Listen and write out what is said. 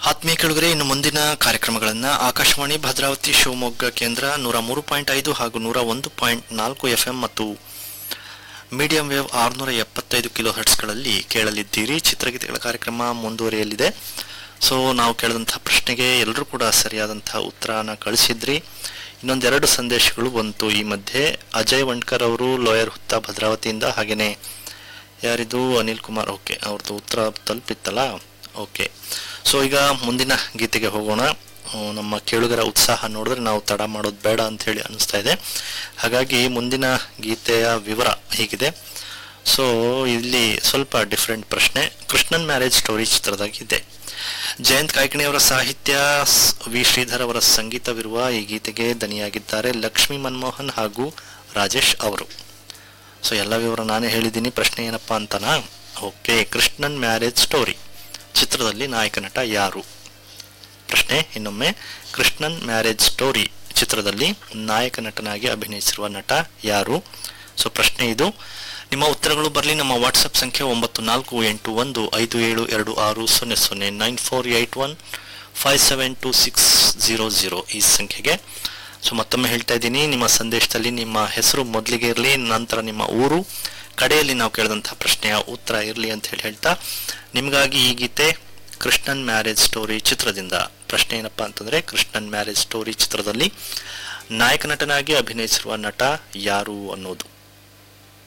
ಆತ್ಮೀಯ ಕೆಳಗರೆ ಇನ್ನು ಮುಂದಿನ ಕಾರ್ಯಕ್ರಮಗಳನ್ನು ಆಕಾಶವಾಣಿ ಭದ್ರಾವತಿ ಶಿವಮೊಗ್ಗ ಕೇಂದ್ರ ನೂರ ಮೂರು ಪಾಯಿಂಟ್ ಐದು ಹಾಗೂ ನೂರ ಒಂದು ಪಾಯಿಂಟ್ ನಾಲ್ಕು ಎಫ್ ಎಂ ಮತ್ತು ಮೀಡಿಯಂ ವೇವ್ ಆರುನೂರ ಎಪ್ಪತ್ತೈದು ಕಿಲೋ ಹರ್ಟ್ಸ್ಗಳಲ್ಲಿ ಕೇಳಲಿದ್ದೀರಿ ಚಿತ್ರಗೀತೆಗಳ ಕಾರ್ಯಕ್ರಮ ಮುಂದುವರಿಯಲಿದೆ ಸೊ ನಾವು ಕೇಳಿದಂತಹ ಪ್ರಶ್ನೆಗೆ ಎಲ್ಲರೂ ಕೂಡ ಸರಿಯಾದಂತಹ ಉತ್ತರನ ಕಳಿಸಿದ್ರಿ ಇನ್ನೊಂದೆರಡು ಸಂದೇಶಗಳು ಬಂತು ಈ ಮಧ್ಯೆ ಅಜಯ್ ವಂಡ್ಕರ್ ಅವರು ಲೋಯರ್ ಹುತ್ತ ಭದ್ರಾವತಿಯಿಂದ ಹಾಗೆಯೇ ಯಾರಿದು ಅನಿಲ್ ಕುಮಾರ್ ಓಕೆ ಅವ್ರದ್ದು ಉತ್ತರ ತಲುಪಿತ್ತಲ್ಲ ಓಕೆ ಸೊ ಈಗ ಮುಂದಿನ ಗೀತೆಗೆ ಹೋಗೋಣ ಹ್ಮ್, ನಮ್ಮ ಕೇಳುಗರ ಉತ್ಸಾಹ ನೋಡಿದ್ರೆ ನಾವು ತಡ ಮಾಡೋದು ಬೇಡ ಅಂತ ಹೇಳಿ ಅನಿಸ್ತಾ ಇದೆ ಹಾಗಾಗಿ ಮುಂದಿನ ಗೀತೆಯ ವಿವರ ಹೀಗಿದೆ ಸೊ ಇಲ್ಲಿ ಸ್ವಲ್ಪ ಡಿಫ್ರೆಂಟ್ ಪ್ರಶ್ನೆ ಕೃಷ್ಣನ್ ಮ್ಯಾರೇಜ್ ಸ್ಟೋರಿ ಚಿತ್ರದಾಗಿದೆ ಜಯಂತ್ ಕಾಯ್ಕಿಣಿಯವರ ಸಾಹಿತ್ಯ ಸ್- ವಿ ಶ್ರೀಧರ್ ಅವರ ಸಂಗೀತವಿರುವ ಈ ಗೀತೆಗೆ ದನಿಯಾಗಿದ್ದಾರೆ ಲಕ್ಷ್ಮೀ ಮನ್ಮೋಹನ್ ಹಾಗೂ ರಾಜೇಶ್ ಅವರು ಸೊ ಎಲ್ಲ ವಿವರ ನಾನೇ ಹೇಳಿದ್ದೀನಿ ಪ್ರಶ್ನೆ ಏನಪ್ಪಾ ಅಂತನಾ ಓಕೆ ಕೃಷ್ಣನ್ ಮ್ಯಾರೇಜ್ ಸ್ಟೋರಿ ಚಿತ್ರದಲ್ಲಿ ನಾಯಕ ನಟ ಯಾರು ಪ್ರಶ್ನೆ ಇನ್ನೊಮ್ಮೆ ಕೃಷ್ಣನ್ ಮ್ಯಾರೇಜ್ ಸ್ಟೋರಿ ಚಿತ್ರದಲ್ಲಿ ನಾಯಕ ನಟನಾಗಿ ಅಭಿನಯಿಸಿರುವ ನಟ ಯಾರು ಸೊ ಪ್ರಶ್ನೆ ಇದು ನಿಮ್ಮ ಉತ್ತರಗಳು ಬರಲಿ ನಮ್ಮ ವಾಟ್ಸಪ್ ಸಂಖ್ಯೆ ಒಂಬತ್ತು ನಾಲ್ಕು ಎಂಟು ಒಂದು ಐದು ಏಳು ಎರಡು ಆರು ಸೊನ್ನೆ ಸೊನ್ನೆ nine four eight one five seven two six zero zero ಈ ಸಂಖ್ಯೆಗೆ ಸೊ ಮತ್ತೊಮ್ಮೆ ಹೇಳ್ತಾ ಇದ್ದೀನಿ ನಿಮ್ಮ ಸಂದೇಶದಲ್ಲಿ ನಿಮ್ಮ ಹೆಸರು ಮೊದಲಿಗೆ ಇರಲಿ ನಂತರ ನಿಮ್ಮ ಊರು ಕಡೆಯಲ್ಲಿ ನಾವು ಕೇಳಿದಂತಹ ಪ್ರಶ್ನೆಯ ಉತ್ತರ ಇರಲಿ ಅಂತ ಹೇಳಿ ಹೇಳ್ತಾ ನಿಮಗಾಗಿ ಈ ಗೀತೆ ಕೃಷ್ಣನ್ ಮ್ಯಾರೇಜ್ ಸ್ಟೋರಿ ಚಿತ್ರದಿಂದ ಪ್ರಶ್ನೆ ಏನಪ್ಪಾ ಅಂತಂದ್ರೆ ಕೃಷ್ಣನ್ ಮ್ಯಾರೇಜ್ ಸ್ಟೋರಿ ಚಿತ್ರದಲ್ಲಿ ನಾಯಕ ನಟನಾಗಿ ಅಭಿನಯಿಸಿರುವ ನಟ ಯಾರು ಅನ್ನೋದು